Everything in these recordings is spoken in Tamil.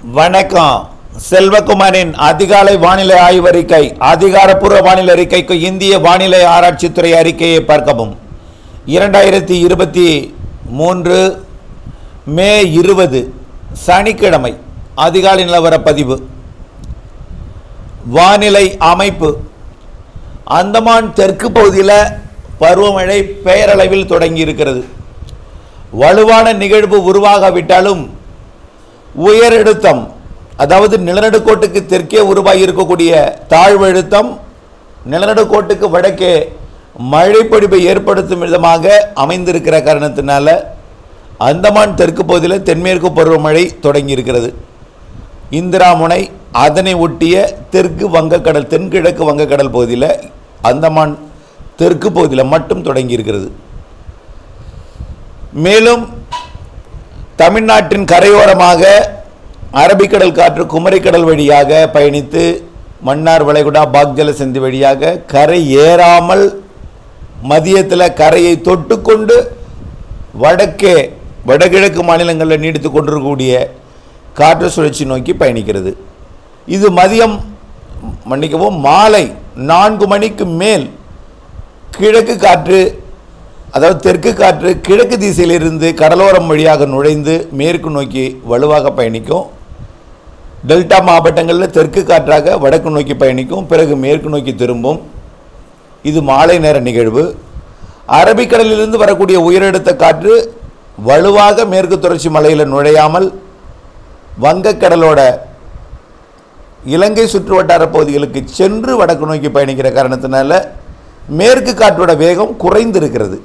வணக்கம் செல்வகுமாரின் அதிகாலை வானிலை ஆய்வறிக்கை அதிகாரப்பூர்வ வானிலை அறிக்கைக்கு இந்திய வானிலை ஆராய்ச்சித்துறை அறிக்கையை பார்க்கவும் இரண்டாயிரத்தி இருபத்தி மூன்று மே இருபது சனிக்கிழமை அதிகாலை நிலவர பதிவு வானிலை அமைப்பு அந்தமான் தெற்கு பகுதியில் பருவமழை பெயரளவில் தொடங்கி இருக்கிறது வலுவான நிகழ்வு உருவாகாவிட்டாலும் உயரழுத்தம் அதாவது நிலநடுக்கோட்டுக்கு தெற்கே உருவாகி இருக்கக்கூடிய தாழ்வழுத்தம் நிலநடுக்கோட்டுக்கு வடக்கே மழைப்பொழிவை ஏற்படுத்தும் விதமாக அமைந்திருக்கிற காரணத்தினால அந்தமான் தெற்கு பகுதியில் தென்மேற்கு பருவமழை தொடங்கி இருக்கிறது இந்திரா முனை அதனை ஒட்டிய தெற்கு வங்கக்கடல் தென்கிழக்கு வங்கக்கடல் பகுதியில் அந்தமான் தெற்கு பகுதியில் மட்டும் தொடங்கி இருக்கிறது மேலும் தமிழ்நாட்டின் கரையோரமாக அரபிக்கடல் காற்று குமரிக்கடல் வழியாக பயணித்து மன்னார் வளைகுடா பாக்ஜல சந்தி வழியாக கரை ஏறாமல் மதியத்தில் கரையை தொட்டுக்கொண்டு வடக்கே வடகிழக்கு மாநிலங்களில் நீடித்து கொண்டிருக்கக்கூடிய காற்று சுழற்சி நோக்கி பயணிக்கிறது இது மதியம் மன்னிக்கவும் மாலை நான்கு மணிக்கு மேல் கிழக்கு காற்று அதாவது தெற்கு காற்று கிழக்கு திசையிலிருந்து கடலோரம் வழியாக நுழைந்து மேற்கு நோக்கி வலுவாக பயணிக்கும் டெல்டா மாவட்டங்களில் தெற்கு காற்றாக வடக்கு நோக்கி பயணிக்கும் பிறகு மேற்கு நோக்கி திரும்பும் இது மாலை நேர நிகழ்வு அரபிக்கடலிலிருந்து வரக்கூடிய உயரழுத்த காற்று வலுவாக மேற்கு தொடர்ச்சி மலையில் நுழையாமல் வங்கக்கடலோட இலங்கை சுற்று வட்டார பகுதிகளுக்கு சென்று வடக்கு நோக்கி பயணிக்கிற காரணத்தினால மேற்கு காற்றோட வேகம் குறைந்திருக்கிறது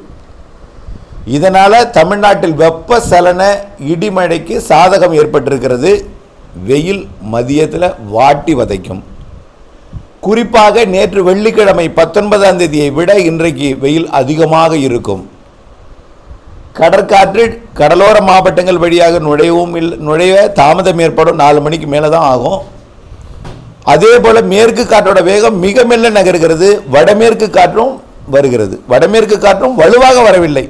இதனால் தமிழ்நாட்டில் வெப்பசலன இடிமழைக்கு சாதகம் ஏற்பட்டிருக்கிறது வெயில் மதியத்தில் வாட்டி வதைக்கும் குறிப்பாக நேற்று வெள்ளிக்கிழமை பத்தொன்பதாம் தேதியை விட இன்றைக்கு வெயில் அதிகமாக இருக்கும் கடற்காற்று கடலோர மாவட்டங்கள் வழியாக நுழையவும் இல்லை நுழைய தாமதம் ஏற்படும் நாலு மணிக்கு மேலே தான் ஆகும் அதே போல் மேற்கு காற்றோட வேகம் மிக மெல்ல நகர்கிறது வடமேற்கு காற்றும் வருகிறது வடமேற்கு காற்றும் வலுவாக வரவில்லை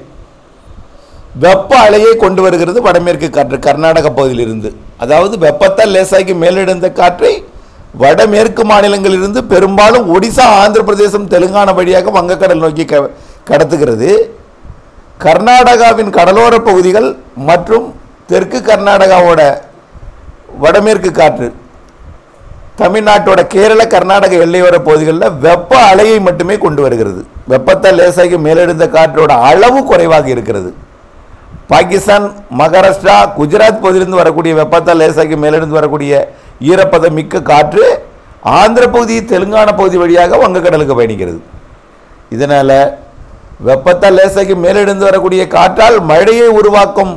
வெப்ப அலையை கொண்டு வருகிறது வடமேற்கு காற்று கர்நாடக பகுதியிலிருந்து அதாவது வெப்பத்தால் லேசாகி மேலெழுந்த காற்றை வடமேற்கு மாநிலங்களிலிருந்து பெரும்பாலும் ஒடிசா ஆந்திர பிரதேசம் தெலுங்கானா வழியாக வங்கக்கடல் நோக்கி க கடத்துகிறது கர்நாடகாவின் கடலோர பகுதிகள் மற்றும் தெற்கு கர்நாடகாவோட வடமேற்கு காற்று தமிழ்நாட்டோட கேரள கர்நாடக எல்லையோர பகுதிகளில் வெப்ப அலையை மட்டுமே கொண்டு வருகிறது வெப்பத்தால் லேசாகி மேலெழுந்த காற்றோட அளவு குறைவாக இருக்கிறது பாகிஸ்தான் மகாராஷ்டிரா குஜராத் பகுதியிலிருந்து வரக்கூடிய வெப்பத்தால் லேசாகி மேலெழுந்து வரக்கூடிய ஈரப்பதம் மிக்க காற்று ஆந்திர பகுதி தெலுங்கானா பகுதி வழியாக வங்கக்கடலுக்கு பயணிக்கிறது இதனால் வெப்பத்தால் லேசாகி மேலெழுந்து வரக்கூடிய காற்றால் மழையை உருவாக்கும்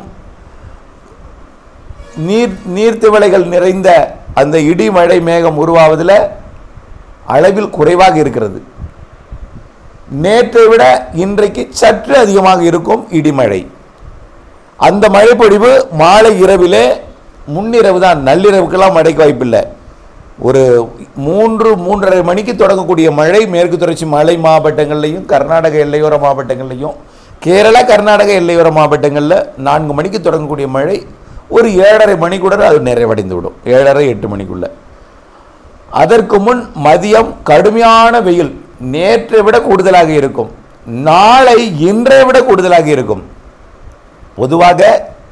நீர் நீர்த்திவளைகள் நிறைந்த அந்த இடி மழை மேகம் உருவாவதில் அளவில் குறைவாக இருக்கிறது நேற்றை விட இன்றைக்கு சற்று அதிகமாக இருக்கும் இடிமழை அந்த மழைப்பொழிவு மாலை இரவிலே முன்னிரவு தான் நள்ளிரவுக்கெல்லாம் மழைக்கு வாய்ப்பில்லை ஒரு மூன்று மூன்றரை மணிக்கு தொடங்கக்கூடிய மழை மேற்கு தொடர்ச்சி மலை மாவட்டங்கள்லையும் கர்நாடக எல்லையோர மாவட்டங்கள்லையும் கேரளா கர்நாடக எல்லையோர மாவட்டங்களில் நான்கு மணிக்கு தொடங்கக்கூடிய மழை ஒரு ஏழரை மணிக்குடன் அது நிறைவடைந்து விடும் ஏழரை எட்டு மணிக்குள்ள அதற்கு முன் மதியம் கடுமையான வெயில் நேற்றை விட கூடுதலாக இருக்கும் நாளை இன்றை விட கூடுதலாக இருக்கும் பொதுவாக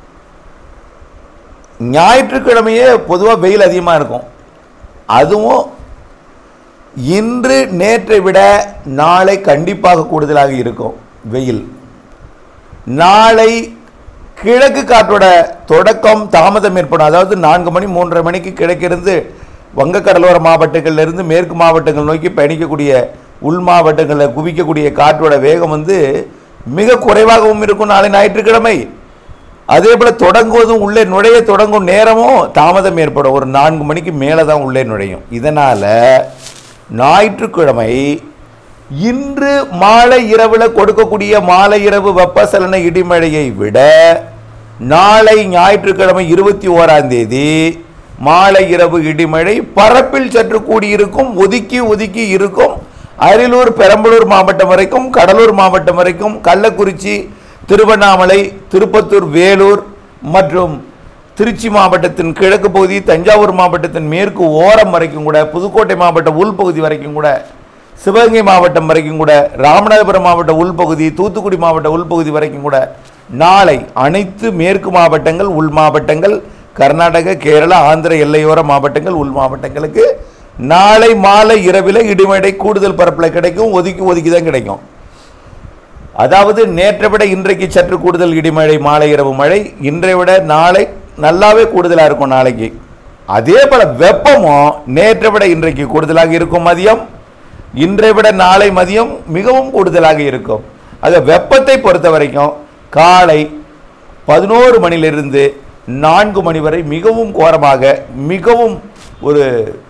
ஞாயிற்றுக்கிழமையே பொதுவாக வெயில் அதிகமாக இருக்கும் அதுவும் இன்று நேற்றை விட நாளை கண்டிப்பாக கூடுதலாக இருக்கும் வெயில் நாளை கிழக்கு காற்றோட தொடக்கம் தாமதம் ஏற்படும் அதாவது நான்கு மணி மூன்றரை மணிக்கு கிழக்கிருந்து வங்கக்கடலோர மாவட்டங்கள்லேருந்து மேற்கு மாவட்டங்கள் நோக்கி பயணிக்கக்கூடிய உள் மாவட்டங்களில் குவிக்கக்கூடிய காற்றோட வேகம் வந்து மிக குறைவாகவும் இருக்கும் நாளை ஞாயிற்றுக்கிழமை அதே போல் தொடங்குவதும் உள்ளே நுழைய தொடங்கும் நேரமும் தாமதம் ஏற்படும் ஒரு நான்கு மணிக்கு மேலே தான் உள்ளே நுழையும் இதனால் ஞாயிற்றுக்கிழமை இன்று மாலை இரவில் கொடுக்கக்கூடிய மாலை இரவு வெப்பசலன இடிமழையை விட நாளை ஞாயிற்றுக்கிழமை இருபத்தி ஓராம் தேதி மாலை இரவு இடிமழை பரப்பில் சற்று கூடியிருக்கும் ஒதுக்கி ஒதுக்கி இருக்கும் அரியலூர் பெரம்பலூர் மாவட்டம் வரைக்கும் கடலூர் மாவட்டம் வரைக்கும் கள்ளக்குறிச்சி திருவண்ணாமலை திருப்பத்தூர் வேலூர் மற்றும் திருச்சி மாவட்டத்தின் கிழக்கு பகுதி தஞ்சாவூர் மாவட்டத்தின் மேற்கு ஓரம் வரைக்கும் கூட புதுக்கோட்டை மாவட்ட உள்பகுதி வரைக்கும் கூட சிவகங்கை மாவட்டம் வரைக்கும் கூட ராமநாதபுரம் மாவட்ட உள்பகுதி தூத்துக்குடி மாவட்ட உள்பகுதி வரைக்கும் கூட நாளை அனைத்து மேற்கு மாவட்டங்கள் உள் மாவட்டங்கள் கர்நாடக கேரளா ஆந்திர எல்லையோர மாவட்டங்கள் உள் மாவட்டங்களுக்கு நாளை மாலை இரவில் இடிமழை கூடுதல் பரப்பில் கிடைக்கும் ஒதுக்கி ஒதுக்கி தான் கிடைக்கும் அதாவது நேற்றை விட இன்றைக்கு சற்று கூடுதல் இடிமழை மாலை இரவு மழை இன்றை விட நாளை நல்லாவே கூடுதலாக இருக்கும் நாளைக்கு அதே போல வெப்பமும் நேற்றை விட இன்றைக்கு கூடுதலாக இருக்கும் மதியம் இன்றை விட நாளை மதியம் மிகவும் கூடுதலாக இருக்கும் ஆக வெப்பத்தை பொறுத்த வரைக்கும் காலை பதினோரு மணிலிருந்து நான்கு மணி வரை மிகவும் கோரமாக மிகவும் ஒரு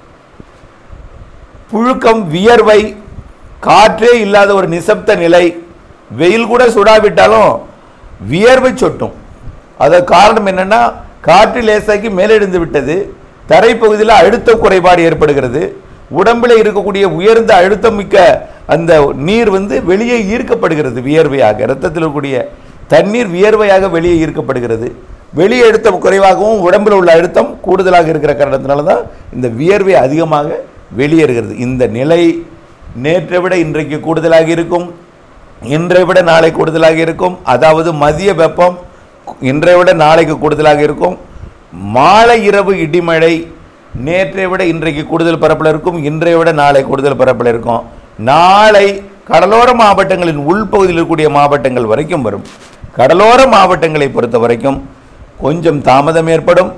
புழுக்கம் வியர்வை காற்றே இல்லாத ஒரு நிசப்த நிலை வெயில் கூட சுடாவிட்டாலும் வியர்வை சொட்டும் அது காரணம் என்னன்னா காற்று லேசாக்கி மேலெழுந்து விட்டது தரைப்பகுதியில் அழுத்த குறைபாடு ஏற்படுகிறது உடம்பில் இருக்கக்கூடிய உயர்ந்த அழுத்தம் மிக்க அந்த நீர் வந்து வெளியே ஈர்க்கப்படுகிறது வியர்வையாக இரத்தத்தில் இருக்கக்கூடிய தண்ணீர் வியர்வையாக வெளியே ஈர்க்கப்படுகிறது வெளியே அழுத்தம் குறைவாகவும் உடம்பில் உள்ள அழுத்தம் கூடுதலாக இருக்கிற காரணத்தினால தான் இந்த வியர்வை அதிகமாக வெளியேறுகிறது இந்த நிலை நேற்றை விட இன்றைக்கு கூடுதலாக இருக்கும் இன்றை விட நாளை கூடுதலாக இருக்கும் அதாவது மதிய வெப்பம் இன்றை விட நாளைக்கு கூடுதலாக இருக்கும் மாலை இரவு இடிமழை நேற்றை விட இன்றைக்கு கூடுதல் பரப்பில் இருக்கும் இன்றை விட நாளை கூடுதல் பரப்பில் இருக்கும் நாளை கடலோர மாவட்டங்களின் உள்பகுதியில் இருக்கக்கூடிய மாவட்டங்கள் வரைக்கும் வரும் கடலோர மாவட்டங்களை பொறுத்த வரைக்கும் கொஞ்சம் தாமதம் ஏற்படும்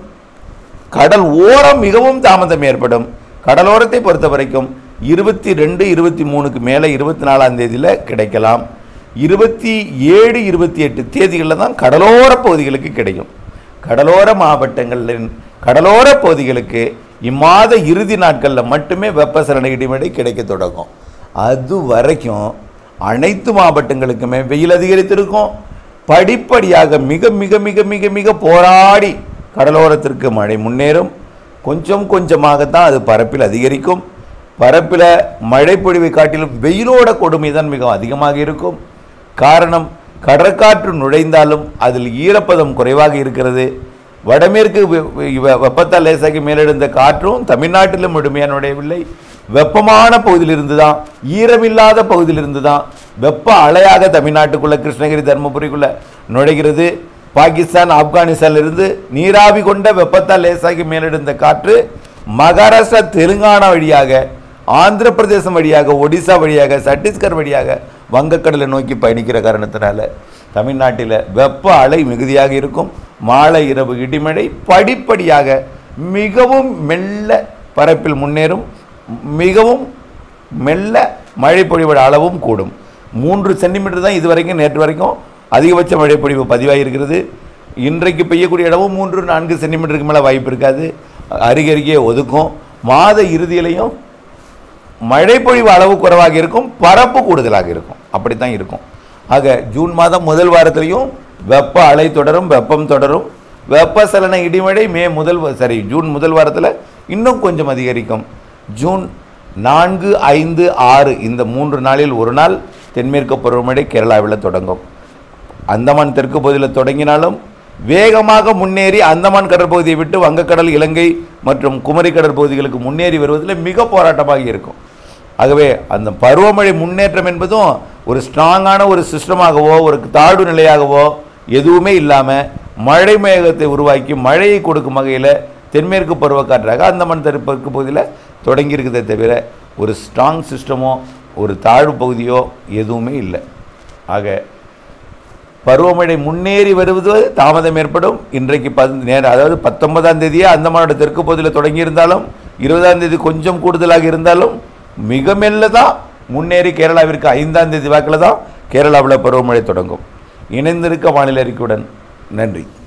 கடல் ஓரம் மிகவும் தாமதம் ஏற்படும் கடலோரத்தை பொறுத்த வரைக்கும் இருபத்தி ரெண்டு இருபத்தி மூணுக்கு மேலே இருபத்தி நாலாம் தேதியில் கிடைக்கலாம் இருபத்தி ஏழு இருபத்தி எட்டு தேதிகளில் தான் கடலோர பகுதிகளுக்கு கிடைக்கும் கடலோர மாவட்டங்களின் கடலோர பகுதிகளுக்கு இம்மாத இறுதி நாட்களில் மட்டுமே வெப்பசலன இடிமழை கிடைக்க தொடங்கும் அது வரைக்கும் அனைத்து மாவட்டங்களுக்குமே வெயில் அதிகரித்திருக்கும் படிப்படியாக மிக மிக மிக மிக மிக போராடி கடலோரத்திற்கு மழை முன்னேறும் கொஞ்சம் கொஞ்சமாகத்தான் அது பரப்பில் அதிகரிக்கும் பரப்பில் மழை பொழிவை காட்டிலும் வெயிலோட கொடுமை தான் மிக அதிகமாக இருக்கும் காரணம் கடற்காற்று நுழைந்தாலும் அதில் ஈரப்பதம் குறைவாக இருக்கிறது வடமேற்கு வெ- வெ- வெப்பத்தால் லேசாகி மேலெழுந்த காற்றும் தமிழ்நாட்டிலும் முழுமையாக நுழையவில்லை வெப்பமான பகுதியிலிருந்து தான் ஈரமில்லாத பகுதியிலிருந்து தான் வெப்ப அலையாக தமிழ்நாட்டுக்குள்ள கிருஷ்ணகிரி தருமபுரிக்குள்ள நுழைகிறது பாகிஸ்தான் ஆப்கானிஸ்தான்ல இருந்து நீராவி கொண்ட வெப்பத்தால் லேசாகி மேலெழுந்த காற்று மகாராஷ்டிரா தெலுங்கானா வழியாக ஆந்திர பிரதேசம் வழியாக ஒடிசா வழியாக சத்தீஸ்கர் வழியாக வங்கக்கடலை நோக்கி பயணிக்கிற காரணத்தினால தமிழ்நாட்டில் வெப்ப அலை மிகுதியாக இருக்கும் மாலை இரவு இடிமழை படிப்படியாக மிகவும் மெல்ல பரப்பில் முன்னேறும் மிகவும் மெல்ல மழை பொழிவோட அளவும் கூடும் மூன்று சென்டிமீட்டர் தான் இது வரைக்கும் நேற்று வரைக்கும் அதிகபட்ச மழை பொழிவு பதிவாகியிருக்கிறது இன்றைக்கு பெய்யக்கூடிய இடமும் மூன்று நான்கு சென்டிமீட்டருக்கு மேலே வாய்ப்பு இருக்காது அருகருகே ஒதுக்கும் மாத இறுதியிலையும் மழைப்பொழிவு அளவு குறைவாக இருக்கும் பரப்பு கூடுதலாக இருக்கும் அப்படித்தான் இருக்கும் ஆக ஜூன் மாதம் முதல் வாரத்திலையும் வெப்ப அலை தொடரும் வெப்பம் தொடரும் வெப்பசலன இடிமழை மே முதல் வ- சரி ஜூன் முதல் வாரத்தில் இன்னும் கொஞ்சம் அதிகரிக்கும் ஜூன் நான்கு ஐந்து ஆறு இந்த மூன்று நாளில் ஒரு நாள் தென்மேற்கு பருவமழை கேரளாவில் தொடங்கும் அந்தமான் தெற்கு பகுதியில் தொடங்கினாலும் வேகமாக முன்னேறி அந்தமான் கடற்பகுதியை விட்டு வங்கக்கடல் இலங்கை மற்றும் குமரி கடற்பகுதிகளுக்கு முன்னேறி வருவதில் மிக போராட்டமாக இருக்கும் ஆகவே அந்த பருவமழை முன்னேற்றம் என்பதும் ஒரு ஸ்ட்ராங்கான ஒரு சிஸ்டமாகவோ ஒரு தாழ்வு நிலையாகவோ எதுவுமே இல்லாமல் மழை மேகத்தை உருவாக்கி மழையை கொடுக்கும் வகையில் தென்மேற்கு பருவக்காற்றாக அந்தமான் தெற்கு பகுதியில் தொடங்கி இருக்குதே தவிர ஒரு ஸ்ட்ராங் சிஸ்டமோ ஒரு தாழ்வு பகுதியோ எதுவுமே இல்லை ஆக பருவமழை முன்னேறி வருவது தாமதம் ஏற்படும் இன்றைக்கு பத் நேர அதாவது பத்தொன்பதாம் தேதியே அந்தமானோட தெற்கு பகுதியில் தொடங்கியிருந்தாலும் இருபதாம் தேதி கொஞ்சம் கூடுதலாக இருந்தாலும் மிக மெல்ல தான் முன்னேறி கேரளாவிற்கு ஐந்தாம் தேதி வாக்கில் தான் கேரளாவில் பருவமழை தொடங்கும் இணைந்திருக்க வானிலை அறிக்கையுடன் நன்றி